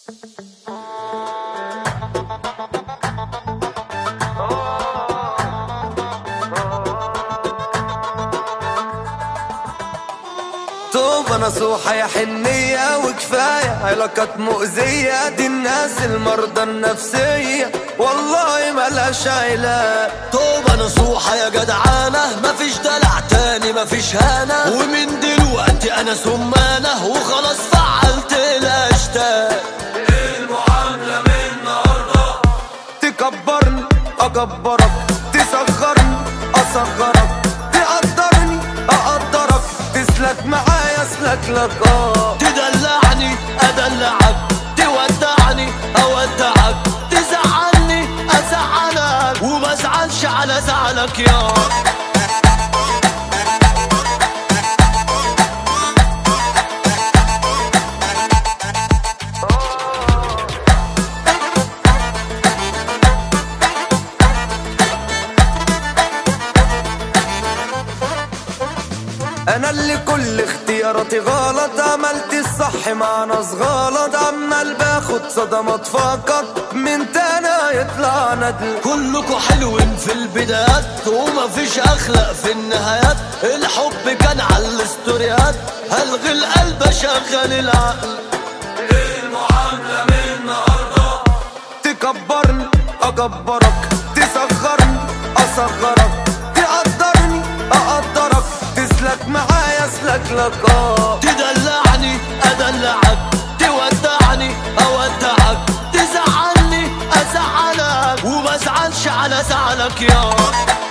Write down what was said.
طوب نصوحة يا حنية وكفاية علاقات مؤذية دي الناس المرضى النفسية والله ملاش علاج طوبة نصوحة يا جدعانة مفيش دلع تاني مفيش هنا ومن دلوقتي انا سمانة وخلاص فعلت الاشتاق المعاملة من النهاردة تكبرني أكبرك تصغرني أصغرك تقدرني أقدرك تسلك معايا أسلك لك آه تدلعني ادلعك تودعني اودعك تزعلني ازعلك وما ازعلش على زعلك يا انا اللي كل اختياراتي غلط عملت الصح مع ناس غلط عمال باخد صدمات فقط من تاني يطلع ندل كلكوا حلوين في البدايات ومفيش اخلاق في النهايات الحب كان على الاستوريات هلغي القلب شغل العقل المعاملة من النهاردة تكبرني أكبرك تصغرني أصغرك تقدرني أقدرك تسلك معايا أسلك لك آه تدلعني ادلعك تودعني اودعك تزعلني ازعلك وما ازعلش على زعلك يا